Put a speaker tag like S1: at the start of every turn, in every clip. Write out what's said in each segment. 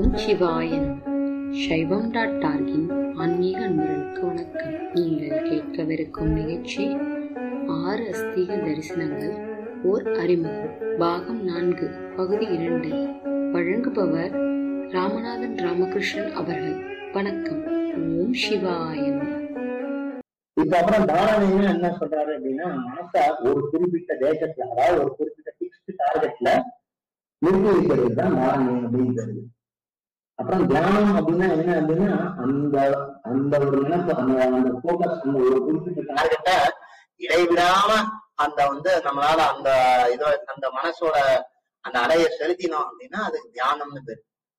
S1: ஓம் சிவாய நம சைவம் டாட் டார்கின் ஆன்மீக அன்பர்களுக்கு வணக்கம் நீங்கள் கேட்கவிருக்கும் நிகழ்ச்சி ஆறு அஸ்தீக தரிசனங்கள் ஓர் அறிமுகம் பாகம் நான்கு பகுதி இரண்டு வழங்குபவர் ராமநாதன் ராமகிருஷ்ணன் அவர்கள் வணக்கம் ஓம் சிவாய நம
S2: இப்ப அப்புறம் தாராளமா என்ன சொல்றாரு அப்படின்னா மனச ஒரு குறிப்பிட்ட தேசத்துல அதாவது ஒரு குறிப்பிட்ட பிக்ஸ்டு டார்கெட்ல நிறுத்தி வைக்கிறது தான் தாரணம் அப்படிங்கிறது அப்புறம் தியானம் அப்படின்னா என்ன அப்படின்னா அந்த அந்த ஒரு நினைப்பு அந்த அந்த போக்கஸ் அந்த ஒரு குறிப்பிட்ட டார்கெட்டை இடைவிடாம அந்த வந்து நம்மளால அந்த இதோ அந்த மனசோட அந்த அலையை செலுத்தினோம் அப்படின்னா அதுக்கு தியானம்னு பேரு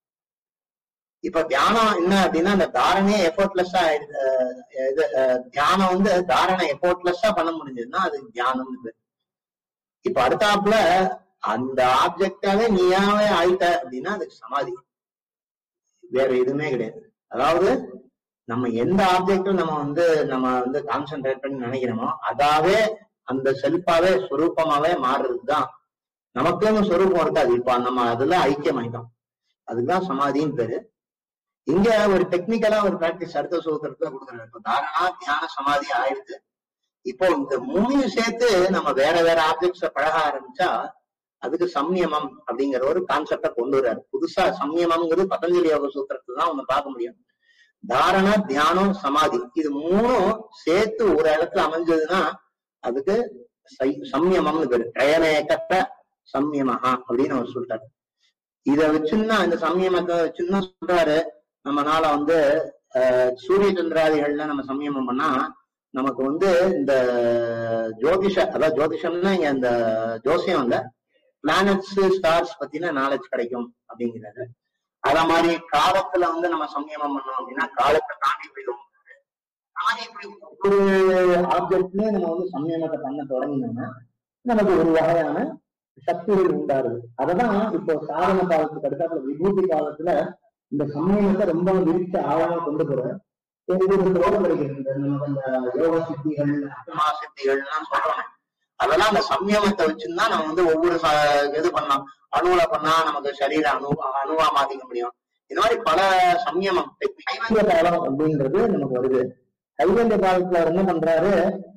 S2: இப்ப தியானம் என்ன அப்படின்னா அந்த தாரணையே எஃபோர்ட்லெஸ்ஸா இது அஹ், தியானம் வந்து தாரணை எஃபோர்ட்லெஸ்ஸா பண்ண முடிஞ்சதுன்னா அது தியானம்னு பேரு இப்ப அடுத்தாப்புல அந்த ஆப்ஜெக்டாவே நீயாவே ஆயிட்ட அப்படின்னா அதுக்கு சமாதி வேற எதுவுமே கிடையாது அதாவது நம்ம எந்த ஆப்ஜெக்ட்ல நம்ம வந்து நம்ம வந்து கான்சென்ட்ரேட் பண்ணி நினைக்கிறோமோ அதாவே அந்த செல்ஃபாவே சுரூபமாவே மாறுறதுதான் நமக்குன்னு சொரூபம் இருக்காது இப்ப நம்ம அதுல ஐக்கியமாயிட்டோம் அதுதான் சமாதின்னு பேரு இங்க ஒரு டெக்னிக்கலா ஒரு பிராக்டிஸ் அடுத்த சூத்திரத்துல கொடுக்குறாரு இப்போ தாரணா தியான சமாதி ஆயிடுது இப்போ இந்த மூணையும் சேர்த்து நம்ம வேற வேற ஆப்ஜெக்ட்ஸ பழக ஆரம்பிச்சா அதுக்கு சம்யமம் அப்படிங்கிற ஒரு கான்செப்ட கொண்டு வர்றாரு புதுசா சம்யமம்ங்கிறது பதஞ்சலி யோக சூத்திரத்துல தான் ஒண்ணு பார்க்க முடியும் தாரண தியானம் சமாதி இது மூணும் சேர்த்து ஒரு இடத்துல அமைஞ்சதுன்னா அதுக்கு சை- சம்யமம்னு பேரு பிரயணேக்கத்த சம்யமஹா அப்படின்னு அவர் சொல்லிட்டாரு இத வச்சுன்னா இந்த சம்யமத்தை வச்சுன்னா சொல்றாரு நம்மனால வந்து அஹ், சூரிய சந்திராதிகள்ல நம்ம சம்யமம் பண்ணா நமக்கு வந்து இந்த ஜோதிஷ அதாவது ஜோதிஷம்னா இங்க இந்த ஜோசியம் இல்ல பிளானட்ஸ் ஸ்டார்ஸ் பத்தின நாலேஜ் கிடைக்கும் அப்படிங்கிறது அத மாதிரி காலத்துல வந்து நம்ம சம்யமம் பண்ணோம் அப்படின்னா காலத்தை தாண்டி போயிடும் ஆனா இப்படி ஒரு ஆப்ஜெக்ட்லயே நம்ம வந்து சம்யமத்தை பண்ண தொடங்கினோம்னா நமக்கு ஒரு வகையான சக்திகள் உண்டாருது அததான் இப்போ சாதன காலத்துக்கு அடுத்தாப்புல விபூதி காலத்துல இந்த சமயத்தை ரொம்ப விரிச்சு ஆழமா கொண்டு போற ஒரு ஒரு ஸ்லோகம் கிடைக்கிறது இந்த நமக்கு அந்த யோக சித்திகள் அஷ்டமா சித்திகள்லாம் சொல்றோம் அதெல்லாம் அந்த சம்யமத்தை வச்சுதான் நம்ம வந்து ஒவ்வொரு ச- இது பண்ணலாம் அணுவுல பண்ணா நமக்கு சரீர அணு அணுவா மாத்திக்க முடியும் இந்த மாதிரி பல சம்யமம் கைவல்ய காலம் அப்படின்றது நமக்கு வருது கைவல்ய காலத்துல அவர் என்ன பண்றாரு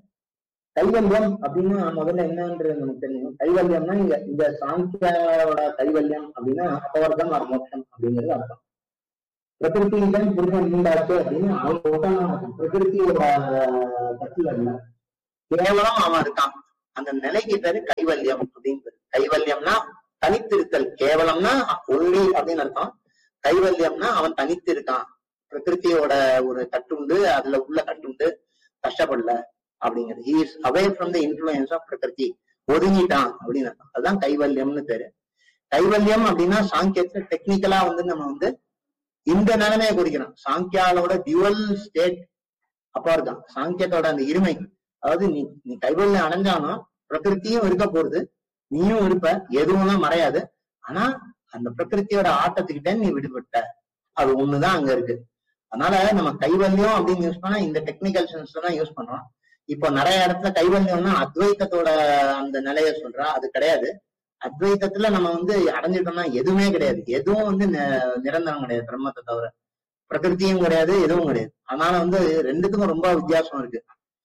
S2: கைவல்யம் அப்படின்னா முதல்ல என்னன்றது நமக்கு தெரியும் கைவல்யம்னா இங்க இந்த சாங்கியாவோட கைவல்யம் அப்படின்னா அப்பவர்க்கம் ஆர் மோட்சம் அப்படிங்கிறது அர்த்தம் பிரகிருதியிடம் புரிதல் உண்டாச்சு அப்படின்னு அவங்க ஒட்டான அர்த்தம். பிரகிருதியோட கட்டில இல்ல கேவலம் அவன் இருக்கான் அந்த நிலைக்கு பேரு கைவல்யம் அப்படின்னு பேரு. கைவல்யம்னா தனித்திருத்தல் கேவலம்னா ஒன்லி அப்படின்னு அர்த்தம் கைவல்யம்னா அவன் தனித்து இருக்கான் பிரகிருதியோட ஒரு கட்டுண்டு அதுல உள்ள கட்டுண்டு கஷ்டப்படல அப்படிங்கிறது he is away from the influence of பிரகிருதி ஒதுங்கிட்டான் அப்படின்னு அர்த்தம் அதுதான் கைவல்யம்னு பேரு கைவல்யம் அப்படின்னா சாங்கியத்துல டெக்னிக்கலா வந்து நம்ம வந்து இந்த நிலைமையை குறிக்கிறோம் சாங்கியாலோட டியூவல் ஸ்டேட் அப்பா இருக்கான் சாங்கியத்தோட அந்த இருமை அதாவது நீ நீ கைவல்யம் அடைஞ்சாலும் பிரகிருத்தியும் இருக்க போறது நீயும் இருப்ப எதுவும் தான் மறையாது ஆனா அந்த பிரகிருத்தியோட ஆட்டத்துக்கிட்ட நீ விடுபட்ட அது ஒண்ணுதான் அங்க இருக்கு அதனால நம்ம கைவல்யம் அப்படின்னு யூஸ் பண்ணா இந்த டெக்னிக்கல் சென்ஸ் தான் யூஸ் பண்றோம் இப்போ நிறைய இடத்துல கைவல்யம்னா அத்வைத்தத்தோட அந்த நிலைய சொல்றா அது கிடையாது அத்வைத்தத்துல நம்ம வந்து அடைஞ்சிட்டோம்னா எதுவுமே கிடையாது எதுவும் வந்து நி- நிரந்தரம் கிடையாது பிரம்மத்தை தவிர பிரகிருதியும் கிடையாது எதுவும் கிடையாது அதனால வந்து ரெண்டுத்துக்கும் ரொம்ப வித்தியாசம் இருக்கு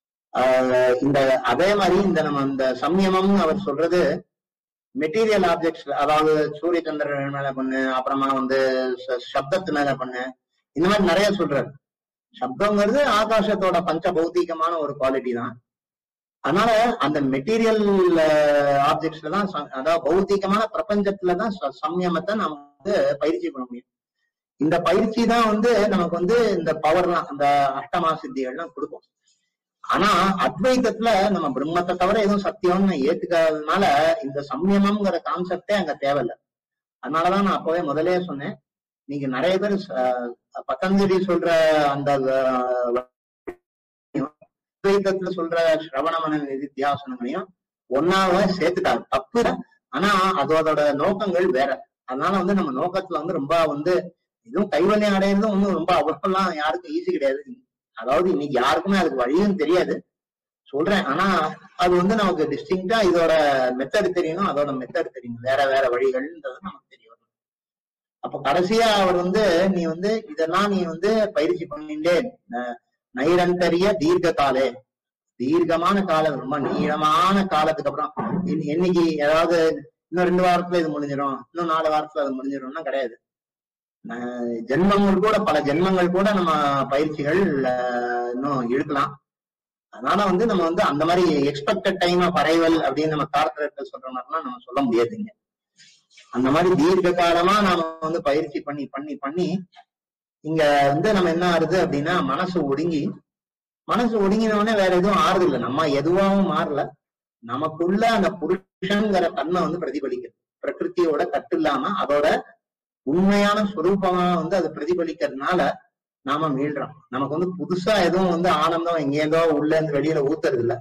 S2: ஆஹ் இந்த அதே மாதிரி இந்த நம்ம இந்த சம்யமம்னு அவர் சொல்றது மெட்டீரியல் ஆப்ஜெக்ட்ஸ் அதாவது சூரிய சந்திரன் மேல பண்ணு அப்புறமா வந்து ச- சப்தத்து மேல பண்ணு இந்த மாதிரி நிறைய சொல்றாரு சப்தங்கிறது ஆகாசத்தோட பஞ்ச பௌத்திகமான ஒரு குவாலிட்டி தான் அதனால அந்த மெட்டீரியல் ஆப்ஜெக்ட்ஸ்ல தான் ச- அதாவது பௌத்திகமான பிரபஞ்சத்துல தான் ச- சம்யமத்தை நம்ம வந்து பயிற்சி பண்ண முடியும் இந்த பயிற்சி தான் வந்து நமக்கு வந்து இந்த பவர்லாம் அந்த அஷ்டமா சித்திகள்லாம் கொடுக்கும் ஆனா அத்வைத்தத்துல நம்ம பிரம்மத்தை தவிர எதுவும் சத்தியம்னு ஏத்துக்காததுனால இந்த சம்யமம்ங்கிற கான்செப்டே அங்க தேவையில்லை அதனாலதான் நான் அப்பவே முதலே சொன்னேன் நீங்க நிறைய பேர் ச- பதஞ்சலி சொல்ற அந்த அஹ், அத்வைத்தத்துல சொல்ற சிரவணமன நிதித்தியாசனங்களையும் ஒன்னாவ சேர்த்துட்டாங்க தப்பு தான். ஆனா அதோட நோக்கங்கள் வேற அதனால வந்து நம்ம நோக்கத்துல வந்து ரொம்ப வந்து இதுவும் கைவல்யம் அடையிறதும் ஒண்ணும் ரொம்ப அவ்வளவுலாம் யாருக்கும் ஈஸி கிடையாது அதாவது இன்னைக்கு யாருக்குமே அதுக்கு வழியும் தெரியாது சொல்றேன் ஆனா அது வந்து நமக்கு டிஸ்டிங்டா இதோட மெத்தட் தெரியணும் அதோட மெத்தட் தெரியணும் வேற வேற வழிகள்ன்றது நமக்கு தெரிய வரும் அப்ப அப்ப கடைசியா அவர் வந்து நீ வந்து இதெல்லாம் நீ வந்து பயிற்சி பண்ணிட்டே ந- நைரந்தரிய தீர்க்க காலே தீர்க்கமான காலம் ரொம்ப நீளமான காலத்துக்கு அப்புறம் இன்- என்னைக்கு ஏதாவது இன்னும் ரெண்டு வாரத்துல இது முடிஞ்சிடும் இன்னும் நாலு வாரத்துல அது முடிஞ்சிடும்னா கிடையாது ந- ஜென்மங்கள் கூட பல ஜென்மங்கள் கூட நம்ம பயிற்சிகள் அஹ், இன்னும் இழுக்கலாம் அதனால வந்து நம்ம வந்து அந்த மாதிரி எக்ஸ்பெக்டட் டைம் ஆஃப் அரைவல் அப்படின்னு நம்ம கார்பரேட்ல சொல்ற மாதிரிலாம் நம்ம சொல்ல முடியாதுங்க அந்த மாதிரி தீர்க்க காலமா நாம வந்து பயிற்சி பண்ணி பண்ணி பண்ணி இங்க வந்து நம்ம என்ன ஆறுது அப்படின்னா மனசு ஒடுங்கி மனசு ஒடுங்கின உடனே வேற எதுவும் ஆறுது இல்லை நம்ம எதுவாகவும் மாறல நமக்குள்ள அந்த புருஷங்கிற தன்மை வந்து பிரதிபலிக்குது பிரகிருத்தியோட கட்டு இல்லாம அதோட உண்மையான சுரூபமா வந்து அது பிரதிபலிக்கிறதுனால நாம மீள்றோம் நமக்கு வந்து புதுசா எதுவும் வந்து ஆனந்தம் எங்கேயோ உள்ள இருந்து வெளியில ஊத்துறது இல்ல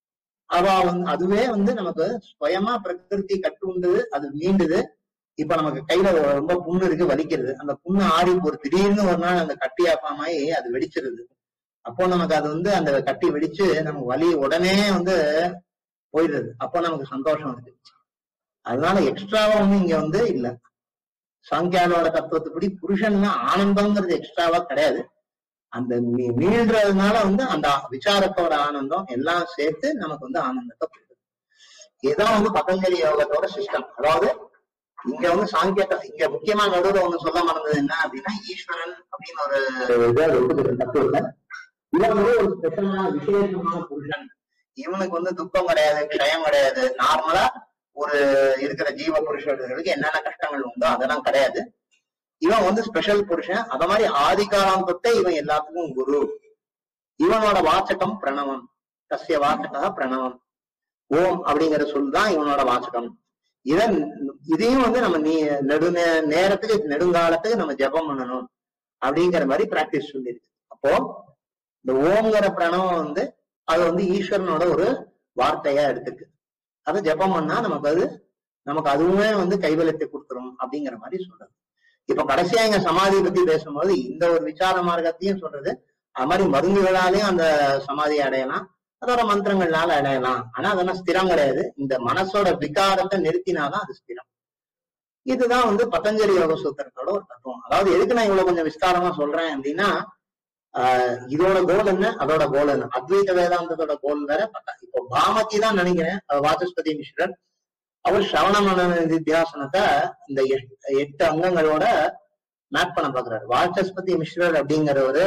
S2: அவ வந்து அதுவே வந்து நமக்கு சுயமா பிரகிருதி கட்டு உண்டுது அது மீண்டுது இப்ப நமக்கு கையில ரொம்ப புண்ணு இருக்கு வலிக்கிறது அந்த புண்ணு ஆறி ஒரு திடீர்னு ஒரு நாள் அந்த கட்டி ஆப்பாமாயி அது வெடிச்சிருது அப்போ நமக்கு அது வந்து அந்த கட்டி வெடிச்சு நமக்கு வலி உடனே வந்து போயிடுது அப்போ நமக்கு சந்தோஷம் இருக்கு அதனால எக்ஸ்ட்ராவா ஒண்ணு இங்க வந்து இல்ல சாங்கியாலோட தத்துவத்துப்படி புருஷன்னா ஆனந்தம்ங்கிறது எக்ஸ்ட்ராவா கிடையாது அந்த மீ- மீள்றதுனால வந்து அந்த விசாரத்தோட ஆனந்தம் எல்லாம் சேர்த்து நமக்கு வந்து ஆனந்தத்தை கொடுக்குது இதுதான் வந்து பதஞ்சலி யோகத்தோட சிஸ்டம் அதாவது இங்க வந்து சாங்கியத்தை இங்க முக்கியமா நடுவுல ஒண்ணு சொல்ல மறந்தது என்ன அப்படின்னா ஈஸ்வரன் அப்படின்னு ஒரு இதை ஒத்துக்கிற தத்துவத்தை இவன் வந்து ஒரு ஸ்பெஷலான விசேஷமான புருஷன் இவனுக்கு வந்து துக்கம் கிடையாது க்ஷயம் கிடையாது நார்மலா ஒரு இருக்கிற ஜீவ புருஷர்களுக்கு என்னென்ன கஷ்டங்கள் உண்டோ அதெல்லாம் கிடையாது இவன் வந்து ஸ்பெஷல் புருஷன் அத மாதிரி ஆதி காலம் தொட்டே இவன் எல்லாத்துக்கும் குரு இவனோட வாச்சகம் பிரணவம் தஸ்ய வாச்சகா பிரணவம் ஓம் அப்படிங்கிற சொல் தான் இவனோட வாச்சகம் இதன் இதையும் வந்து நம்ம நீ நெடு நே- நேரத்துக்கு நெடுங்காலத்துக்கு நம்ம ஜெபம் பண்ணணும் அப்படிங்கிற மாதிரி பிராக்டிஸ் சொல்லியிருக்கு அப்போ இந்த ஓம்ங்கிற பிரணவம் வந்து அது வந்து ஈஸ்வரனோட ஒரு வார்த்தையா எடுத்துக்கு அதை ஜெபம் பண்ணா நமக்கு அது நமக்கு அதுவுமே வந்து கைவலத்தை கொடுத்துரும் அப்படிங்கிற மாதிரி சொல்றது இப்ப கடைசியா இங்க சமாதி பத்தி பேசும்போது இந்த ஒரு விசார மார்க்கத்தையும் சொல்றது அது மாதிரி மருந்துகளாலையும் அந்த சமாதியை அடையலாம் அதோட மந்திரங்கள்னால அடையலாம் ஆனா அதெல்லாம் ஸ்திரம் கிடையாது இந்த மனசோட விகாரத்தை நிறுத்தினாதான் அது ஸ்திரம் இதுதான் வந்து பதஞ்சலி யோக சூத்திரத்தோட ஒரு தத்துவம் அதாவது எதுக்கு நான் இவ்வளவு கொஞ்சம் விஸ்தாரமா சொல்றேன் அப்படின்னா ஆஹ் இதோட கோல் என்ன அதோட கோல் என்ன அத்வைத வேதாந்தத்தோட கோல் வேற பத்த- இப்போ பாமதி தான் நினைக்கிறேன் அவர் வாசஸ்பதி மிஸ்ரர் அவர் சிரவண மன நிதித்தியாசனத்தை இந்த எட்- எட்டு அங்கங்களோட மேப் பண்ண பாக்குறாரு வாசஸ்பதி மிஸ்ரர் அப்படிங்கிறவரு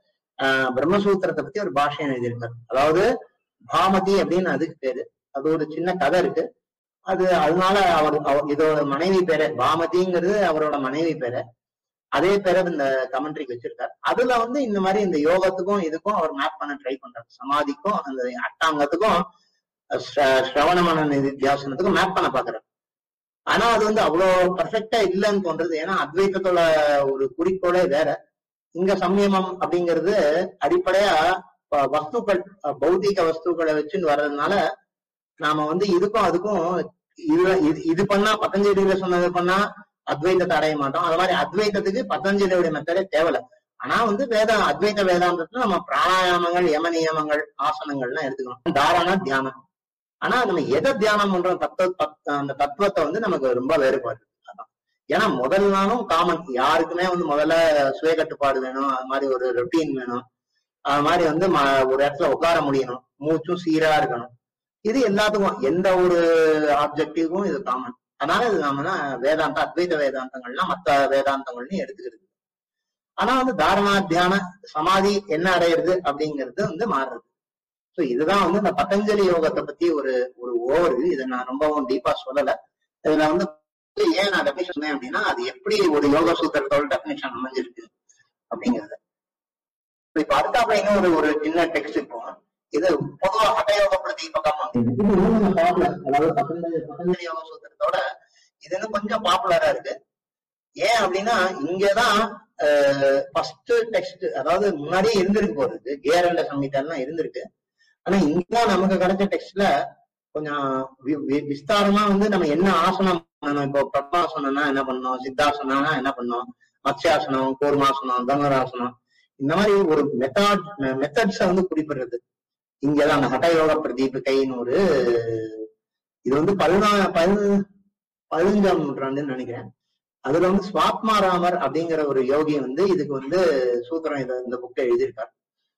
S2: ஆஹ் பிரம்மசூத்திரத்தை பத்தி ஒரு பாஷையம் எழுதியிருக்காரு அதாவது பாமதி அப்படின்னு அதுக்கு பேரு அது ஒரு சின்ன கதை இருக்கு அது அதனால அவர் அவர் இதோட மனைவி பேரு பாமதிங்கிறது அவரோட மனைவி பேரு அதே பேரை இந்த கமெண்ட்ரிக்கு வச்சிருக்காரு அதுல வந்து இந்த மாதிரி இந்த யோகத்துக்கும் இதுக்கும் அவர் மேப் பண்ண ட்ரை பண்றாரு சமாதிக்கும் அந்த அட்டாங்கத்துக்கும் ஸ்ர- ஸ்ரவண மன நிதித்தியாசனத்துக்கும் மேப் பண்ண பாக்குறாரு ஆனா அது வந்து அவ்வளவு பர்ஃபெக்டா இல்லைன்னு தோன்றது ஏன்னா அத்வைத்தத்தோட ஒரு குறிக்கோளே வேற இங்க சம்யமம் அப்படிங்கிறது அடிப்படையா ப- வஸ்துக்கள் அஹ் பௌதீக வஸ்துக்களை வச்சுன்னு வர்றதுனால நாம வந்து இதுக்கும் அதுக்கும் இது இது- இது பண்ணா பதஞ்சலியில சொன்னது பண்ணா அத்வைத்தத்தை அடைய மாட்டோம் அது மாதிரி அத்வைத்தத்துக்கு பதஞ்சலியோட மெத்தடே தேவையில்ல ஆனா வந்து வேத அத்வைத வேதாந்தத்துல நம்ம பிராணாயாமங்கள் யம நியமங்கள் ஆசனங்கள்லாம் எடுத்துக்கணும் தாரணா தியானம் ஆனா நம்ம எதை தியானம் பண்றோம் தத்துவ தத்- அந்த தத்துவத்தை வந்து நமக்கு ரொம்ப வேறுபாடு அதான் ஏன்னா முதல் நாளும் காமன் யாருக்குமே வந்து முதல்ல சுய கட்டுப்பாடு வேணும் அது மாதிரி ஒரு ரொட்டீன் வேணும் அது மாதிரி வந்து ம- ஒரு இடத்துல உட்கார முடியணும் மூச்சும் சீரா இருக்கணும் இது எல்லாத்துக்கும் எந்த ஒரு ஆப்ஜெக்டிவ்க்கும் இது காமன் அதனால இது நாம வேதாந்த அத்வைத வேதாந்தங்கள்லாம் மத்த வேதாந்தங்கள்னு எடுத்துக்கிறது ஆனா வந்து தாரணா தியான சமாதி என்ன அடையிறது அப்படிங்கிறது வந்து மாறுறது சோ இதுதான் வந்து இந்த பதஞ்சலி யோகத்தை பத்தி ஒரு ஒரு ஓவர் இதை நான் ரொம்பவும் டீப்பா சொல்லல இதுல வந்து ஏன் நான் டெபினிஷன் சொன்னேன் அப்படின்னா அது எப்படி ஒரு யோக சூத்திரத்தோட டெபினிஷன் அமைஞ்சிருக்கு அப்படிங்கிறது இப்ப அடுத்தாப்புல இன்னும் ஒரு ஒரு சின்ன டெக்ஸ்ட் இருக்கும் இது பொதுவா ஹட்டயோக பிரதீபகம் அப்படின்னு. இது இன்னும் கொஞ்சம் பாப்புலர் அதாவது பதஞ்சலி பதஞ்சலி யோக சூத்திரத்தோட இது இன்னும் கொஞ்சம் பாப்புலரா இருக்கு ஏன் அப்படின்னா இங்கதான் ஃபர்ஸ்ட் டெக்ஸ்ட் அதாவது முன்னாடியே இருந்திருக்கு போறது கேரண்ட சம்ஹிதாலாம் இருந்திருக்கு ஆனா இங்கதான் நமக்கு கிடைச்ச டெக்ஸ்ட்ல கொஞ்சம் வி- வி- விஸ்தாரமா வந்து நம்ம என்ன ஆசனம் பண்ணணும் இப்போ பத்மாசனம்னா என்ன பண்ணணும் சித்தாசனம்னா என்ன பண்ணணும் மத்ஸ்யாசனம் கூர்மாசனம் தனுராசனம் இந்த மாதிரி ஒரு மெத்தட் மெத்தட்ஸ வந்து குறிப்பிடுறது இங்கதான் அந்த ஹட்டயோக பிரதீபிகைன்னு ஒரு இது வந்து பதினா பதி பதினஞ்சாம் நூற்றாண்டுன்னு நினைக்கிறேன் அதுல வந்து ஸ்வாத்மாராமர் அப்படிங்கிற ஒரு யோகி வந்து இதுக்கு வந்து சூத்திரம் இத இந்த புக்கை எழுதியிருக்கார்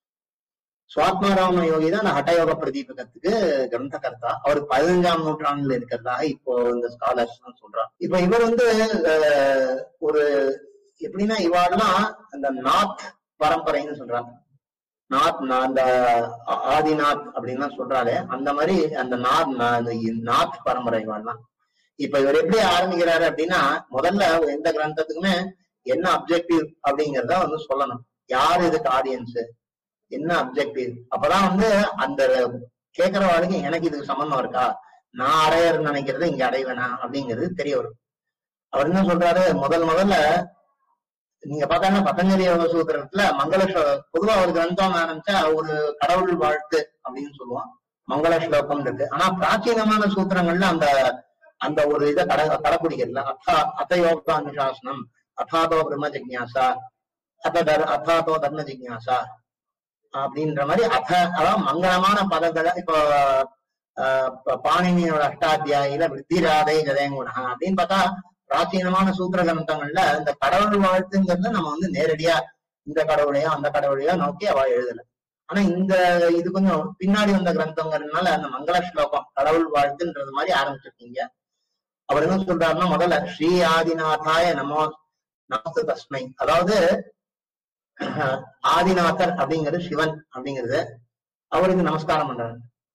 S2: சுவாத்மாராம யோகி தான் அந்த ஹட்டயோக பிரதீபகத்துக்கு கிரந்தகர்த்தா அவர் பதினஞ்சாம் நூற்றாண்டுல இருக்கிறதாக இப்போ இந்த ஸ்காலர்ஸ் சொல்றான் இப்ப இவர் வந்து அஹ், ஒரு எப்படின்னா இவாள்லாம் அந்த நாத் பரம்பரைன்னு சொல்றாங்க நாத் நா- அந்த ஆ- ஆதிநாத் அப்படின்னு சொல்றாரு அந்த மாதிரி அந்த நாத் நா- அந்த இ- நாத் பரம்பரை இவாள்லாம் இப்ப இவர் எப்படி ஆரம்பிக்கிறாரு அப்படின்னா முதல்ல எந்த கிரந்தத்துக்குமே என்ன அப்ஜெக்டிவ் அப்படிங்கறத வந்து சொல்லணும் யார் இதுக்கு ஆடியன்ஸ் என்ன அப்ஜெக்டிவ் அப்பதான் வந்து அந்த கேட்கறவாளுக்கு எனக்கு இதுக்கு சம்பந்தம் இருக்கா நான் அடையறன்னு நினைக்கிறது இங்க அடைவேனா அப்படிங்கிறது தெரிய வரும் அவர் என்ன சொல்றாரு முதல் முதல்ல நீங்க பார்த்தா பதஞ்சலி யோக சூத்திரத்துல மங்கள ஸ்லோ- பொதுவா ஒரு கிரந்தம் ஆரம்பிச்சா ஒரு கடவுள் வாழ்த்து அப்படின்னு சொல்லுவோம் மங்கள ஸ்லோகம் இருக்கு ஆனா பிராச்சீனமான சூத்திரங்கள்ல அந்த அந்த ஒரு இதை கட கடைப்பிடிக்கிறதுல அத்தா அத்த யோக அனுசாசனம் அத்தாதோ பிரம்ம ஜிக்ஞாசா அத்த தர் அத்தாதோ தர்ம ஜிக்ஞாசா அப்படின்ற மாதிரி அத அதாவது மங்களமான பதங்களை இப்போ ஆஹ் ப- பாணினியோட அஷ்டாத்தியாயில விருத்திராதை ஜதயங்குணா அப்படின்னு பார்த்தா பிராச்சீனமான சூத்திர கிரந்தங்கள்ல இந்த கடவுள் வாழ்த்துங்கிறத நம்ம வந்து நேரடியா இந்த கடவுளையோ அந்த கடவுளையோ நோக்கி அவ எழுதல ஆனா இந்த இது கொஞ்சம் பின்னாடி வந்த கிரந்தங்கிறதுனால அந்த மங்கள ஸ்லோகம் கடவுள் வாழ்த்துன்றது மாதிரி ஆரம்பிச்சிருக்கீங்க அவர் என்ன சொல்றாருன்னா முதல்ல ஸ்ரீ ஆதிநாதாய நமோ நமஸ்து தஸ்மை அதாவது அஹ், ஆதிநாதர் அப்படிங்கிறது சிவன் அப்படிங்கிறது அவருக்கு நமஸ்காரம் பண்றாரு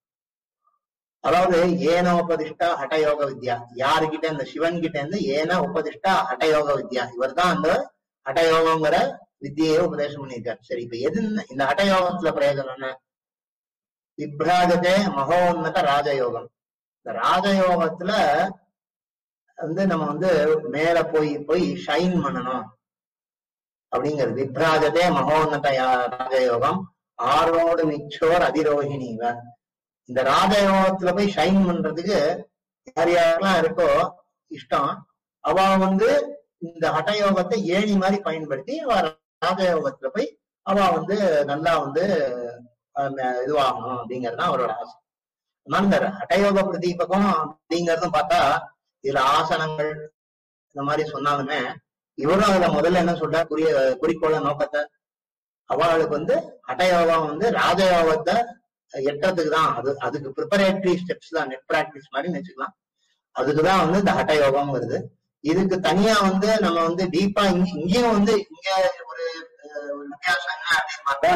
S2: அதாவது ஏன உபதிஷ்டா ஹடயோக வித்யா யாருகிட்ட இந்த சிவன் கிட்ட இருந்து ஏன உபதிஷ்டா ஹடயோக வித்யா இவர் தான் அந்த ஹடயோகங்கிற வித்தியை உபதேசம் பண்ணியிருக்காரு சரி இப்ப எது இந்த ஹடயோகத்துல பிரயோஜனம் என்ன விப்ராஜதே மகோன்னத ராஜயோகம் இந்த ராஜயோகத்துல வந்து நம்ம வந்து மேல போய் போய் ஷைன் பண்ணணும் அப்படிங்கிறது விப்ராஜதே மகோன்னத யா- ராஜயோகம் ஆரோடு மிச்சோர் அதிரோகிணிவ இந்த ராஜயோகத்துல போய் ஷைன் பண்றதுக்கு யார் யாரெல்லாம் இருக்கோ இஷ்டம் அவ வந்து இந்த ஹட்டயோகத்தை ஏணி மாதிரி பயன்படுத்தி அவ ராஜயோகத்துல போய் அவ வந்து நல்லா வந்து அஹ், இதுவாகணும் அப்படிங்கிறது தான் அவரோட ஆசை அதனால இந்த ஹட்டயோக பிரதீபகம் அப்படிங்கறதும் பார்த்தா இதுல ஆசனங்கள் இந்த மாதிரி சொன்னாலுமே இவரும் அதுல முதல்ல என்ன சொல்ற குறிய குறிக்கோள நோக்கத்தை அவளுக்கு வந்து ஹட்டயோகம் வந்து ராஜயோகத்தை எட்டத்துக்கு தான் அது அதுக்கு ப்ரிப்பரேட்டரி ஸ்டெப்ஸ் தான் நெட் பிராக்டிஸ் மாதிரி வச்சுக்கலாம் அதுக்குதான் வந்து இந்த ஹட்டயோகம் வருது இதுக்கு தனியா வந்து நம்ம வந்து டீப்பா இங்க இங்கேயும் வந்து இங்க ஒரு அஹ், ஒரு வித்தியாசம் என்ன அப்படின்னு பார்த்தா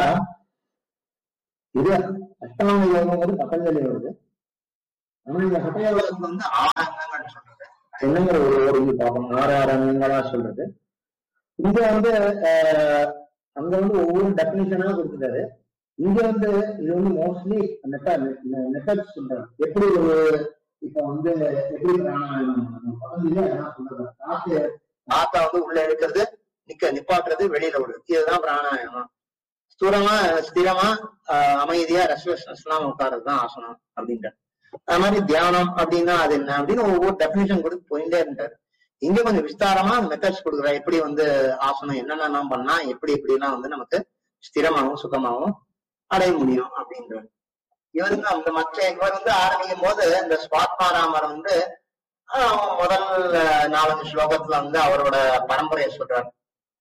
S2: இது அஷ்டாங்க யோகம் வந்து பதஞ்சலி வருது ஆனா இந்த ஹட்டயோகத்துக்கு வந்து ஆறு அங்கங்கள் சொல்றது என்னங்கிற ஒரு ஒரு இது பார்க்கணும் ஆறு ஆறு அங்கங்களா சொல்றது இங்க வந்து அஹ், அங்க வந்து ஒவ்வொரு டெபினிஷனா கொடுத்துட்டாரு இங்க வந்து இது வந்து மோஸ்ட்லி மெத்தட் சொல்றாரு எப்படி ஒரு இப்ப வந்து எப்படி பிராணாயாமம் பதஞ்சலி அதான் சொல்றாரு காத்து காத்தா வந்து உள்ள எடுக்கிறது நிக்க நிப்பாட்டுறது வெளியில விடுறது இதுதான் பிராணாயாமம் ஸ்தூரமா ஸ்திரமா ஆஹ் அமைதியா ரெஸ்ட்லெஸ்லாம் உட்கார்றது தான் ஆசனம் அப்படின்ட்டு அது மாதிரி தியானம் அப்படின்னா அது என்ன அப்படின்னு ஒவ்வொரு டெபினிஷன் கொடுத்து போயிட்டே இருந்தாரு இங்க கொஞ்சம் விஸ்தாரமா மெத்தட்ஸ் கொடுக்குறா எப்படி வந்து ஆசனம் என்னென்னலாம் பண்ணா எப்படி எப்படி எல்லாம் வந்து நமக்கு ஸ்திரமாகவும் சுகமாகவும் அடைய முடியும் அப்படின்றாரு இவருக்கு அந்த மற்ற இவர் வந்து ஆரம்பிக்கும் போது இந்த ஸ்வாத்மாராமர் வந்து ஆஹ், முதல் அஹ், நாலஞ்சு ஸ்லோகத்துல வந்து அவரோட பரம்பரையை சொல்றாரு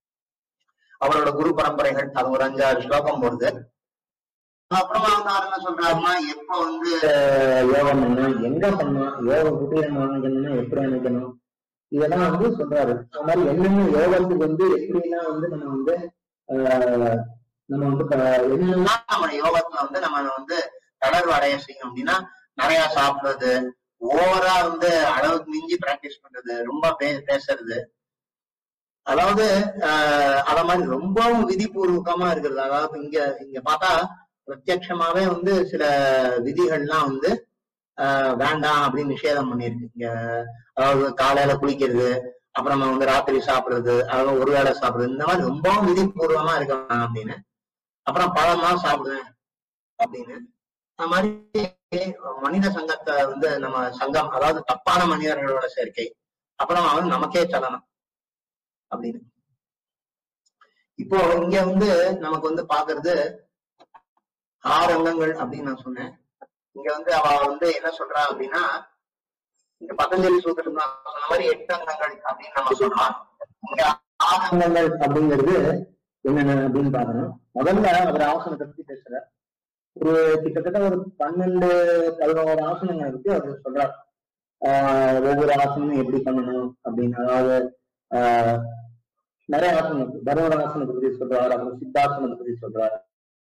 S2: அவரோட குரு பரம்பரைகள் அது ஒரு அஞ்சாறு ஸ்லோகம் வருது அப்புறமா வந்து அவர் என்ன சொல்றாருன்னா எப்ப வந்து அஹ், யோகம் பண்ணணும் எங்க பண்ணணும் யோக குட்டீரம் அமைக்கணும்னா எப்படி அமைக்கணும் இதெல்லாம் வந்து சொல்றாரு அது மாதிரி என்னென்ன யோகத்துக்கு வந்து எப்படிலாம் வந்து நம்ம வந்து ஆஹ், நம்ம வந்து ப- என்னென்னலாம் நம்ம யோகத்துல வந்து நம்ம வந்து தளர்வு அடைய செய்யும் அப்படின்னா நிறைய சாப்பிடுறது ஓவரா வந்து அளவுக்கு மிஞ்சி பிராக்டிஸ் பண்றது ரொம்ப பே- பேசுறது அதாவது ஆஹ் அத மாதிரி ரொம்பவும் விதிபூர்வகமா இருக்கிறது அதாவது இங்க இங்க பார்த்தா பிரத்யட்சமாவே வந்து சில விதிகள்லாம் வந்து ஆஹ் வேண்டாம் அப்படின்னு நிஷேதம் பண்ணியிருக்கு இங்க அதாவது காலையில குளிக்கிறது அப்புறமா வந்து ராத்திரி சாப்பிடுறது அதாவது ஒரு வேளை சாப்பிடுறது இந்த மாதிரி ரொம்பவும் விதிபூர்வமா இருக்கலாம் அப்படின்னு அப்புறம் பழம்லாம் சாப்பிடுவேன் அப்படின்னு அது மாதிரி மனித சங்கத்தை வந்து நம்ம சங்கம் அதாவது தப்பான மனிதர்களோட சேர்க்கை அப்புறம் அவன் நமக்கே சலனம் அப்படின்னு இப்போ இங்க வந்து நமக்கு வந்து பாக்குறது ஆறு அங்கங்கள் அப்படின்னு நான் சொன்னேன் இங்க வந்து அவ வந்து என்ன சொல்றா அப்படின்னா இந்த பதஞ்சலி சூத்திரம் நான் சொன்ன மாதிரி எட்டு அங்கங்கள் அப்படின்னு நம்ம சொல்றோம் இங்க ஆசனங்கள் அப்படிங்கிறது என்னென்ன அப்படின்னு பாக்கணும் முதல்ல அவர் ஆசனத்தை பத்தி பேசுறார் ஒரு கிட்டத்தட்ட ஒரு பன்னெண்டு பதினோரு ஆசனங்களை பத்தி அவர் சொல்றார் ஆஹ் ஒவ்வொரு ஆசனமும் எப்படி பண்ணணும் அப்படின்னு அதாவது ஆஹ் நிறைய ஆசனம் இருக்கு தர்மராசனத்தை பத்தி சொல்றாரு அப்புறம் சித்தாசனத்தை பத்தி சொல்றாரு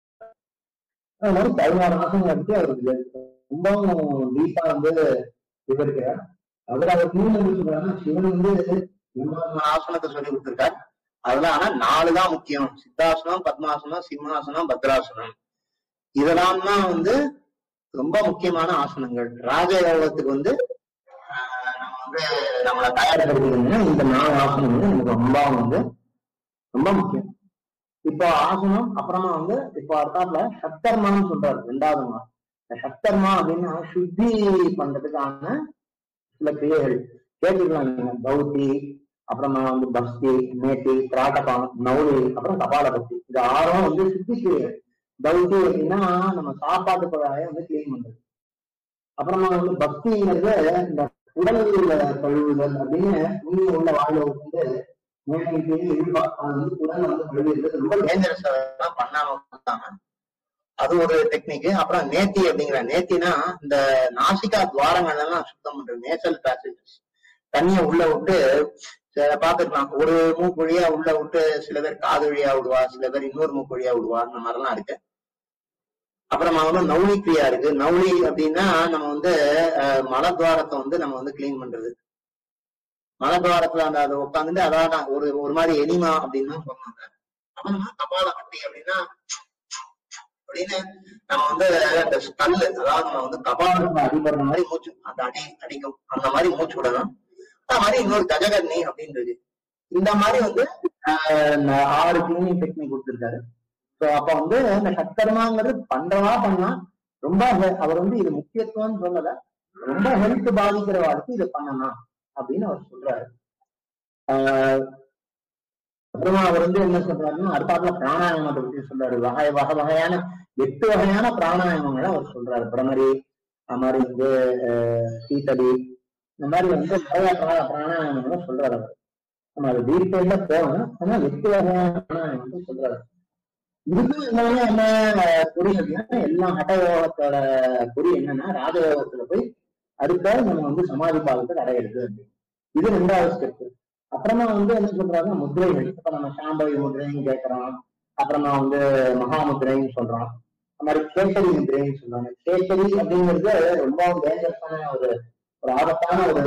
S2: அது மாதிரி பதினாறு ஆசனங்களை பத்தி அவர் ரொம்பவும் டீப்பா வந்து விவரிக்கிறார் அவர் அவர் மூணு சொல்றாரு சிவன் வந்து மூணு ஆசனத்தை சொல்லி கொடுத்திருக்கார் அதுல ஆனா நாலு தான் முக்கியம் சித்தாசனம் பத்மாசனம் சிம்மாசனம் பத்ராசனம் இதெல்லாம் தான் வந்து ரொம்ப முக்கியமான ஆசனங்கள் ராஜயோகத்துக்கு வந்து ஆஹ், நம்ம வந்து நம்மளை தயார்படுத்திக்கணும்னா இந்த நாலு ஆசனம் வந்து நமக்கு ரொம்ப வந்து ரொம்ப முக்கியம் இப்போ ஆசனம் அப்புறமா வந்து இப்போ அடுத்தாப்புல சப்தர்மான்னு சொல்றாரு ரெண்டாவது நாள் இந்த சப்தர்மா அப்படின்னா சுத்தி பண்றதுக்கான சில கிரியைகள் கேட்டுக்கலாம் நீங்க பௌத்தி அப்புறமா வந்து பக்தி மேட்டி திராட்டகம் நௌரி அப்புறம் கபாலபக்தி இது ஆறும் வந்து சித்தி கிரியைகள் பௌத்தி அப்படின்னா நம்ம சாப்பாட்டு குழாயை வந்து கிளீன் பண்றது அப்புறமா வந்து பக்திங்கிறது இந்த உடல் உள்ள கழுவுதல் அப்படின்னு உண்மை உள்ள வாழ்வை வந்து மேலே கீழே இழுப்பா அது வந்து உடல் வந்து கழுவுறது ரொம்ப டேஞ்சரஸ் பண்ணாம கொடுத்தாங்க அது ஒரு டெக்னிக் அப்புறம் நேத்தி அப்படிங்கிற நேத்தினா இந்த நாசிகா துவாரங்கள் எல்லாம் சுத்தம் பண்றது நேசல் பேசேஜஸ் தண்ணிய உள்ள விட்டு சில பாத்துக்கலாம் ஒரு மூக்கு வழியா உள்ள விட்டு சில பேர் காது வழியா விடுவா சில பேர் இன்னொரு மூக்கு வழியா விடுவா இந்த மாதிரிலாம் இருக்கு அப்புறமா வந்து நவுளி கிரியா இருக்கு நவுளி அப்படின்னா நம்ம வந்து அஹ், மலத்வாரத்தை வந்து நம்ம வந்து கிளீன் பண்றது மலத்வாரத்துல அந்த அதை உட்காந்துட்டு அதான் ஒரு ஒரு மாதிரி எனிமா அப்படின்னு தான் சொன்னாங்க அப்புறமா கபால கட்டி அப்படின்னா அப்படின்னு நம்ம வந்து அந்த ஸ்கல் அதாவது நம்ம வந்து கபாலத்துல அடிபடுற மாதிரி மூச்சு அந்த அடி அடிக்கும் அந்த மாதிரி மூச்சு விடணும் அந்த மாதிரி இன்னொரு கஜகர்ணி அப்படின்றது இந்த மாதிரி வந்து ஆஹ், இந்த ஆறு கிளீனிங் டெக்னிக் கொடுத்திருக்காரு சோ அப்ப வந்து இந்த சக்கரமாங்கிறது பண்றவா பண்ணலாம் ரொம்ப he- அவர் வந்து இது முக்கியத்துவம்னு சொல்லல ரொம்ப ஹெல்த் பாதிக்கிற வாழ்க்கை இதை பண்ணலாம் அப்படின்னு அவர் சொல்றாரு ஆஹ், அப்புறமா அவர் வந்து என்ன சொல்றாருன்னா அடுத்தாப்புல பிராணாயாமத்தை பத்தி சொல்றாரு வகை வகை வகையான எட்டு வகையான பிராணாயாமங்களை அவர் சொல்றாரு பிரமரி அது மாதிரி வந்து ஆஹ், சீத்தடி இந்த மாதிரி வந்து நிறைய பிரா- பிராணாயாமங்களை சொல்றாரு அவர் நம்ம அது டீட்டெயில போகணும் ஆனா எட்டு வகையான பிராணாயாமத்தை சொல்றாரு இதுக்கும் எல்லாமே என்ன அஹ், குறி அப்படின்னா எல்லா ஹட்டயோகத்தோட குறி என்னன்னா ராஜயோகத்துல போய் அடுத்த நம்ம வந்து சமாதி பாகத்தை அடையிறது அப்படின்னு இது ரெண்டாவது ஸ்டெப் அப்புறமா வந்து என்ன சொல்றாங்கன்னா முத்திரைகள் இப்ப நம்ம சாம்பவி முத்திரைன்னு கேட்கறோம் அப்புறமா வந்து மகாமுத்திரைன்னு சொல்றோம் அந்த மாதிரி கேசரி முத்திரைன்னு சொல்றாங்க கேசரி அப்படிங்கிறது ரொம்ப டேஞ்சரஸான ஒரு ஒரு ஆபத்தான ஒரு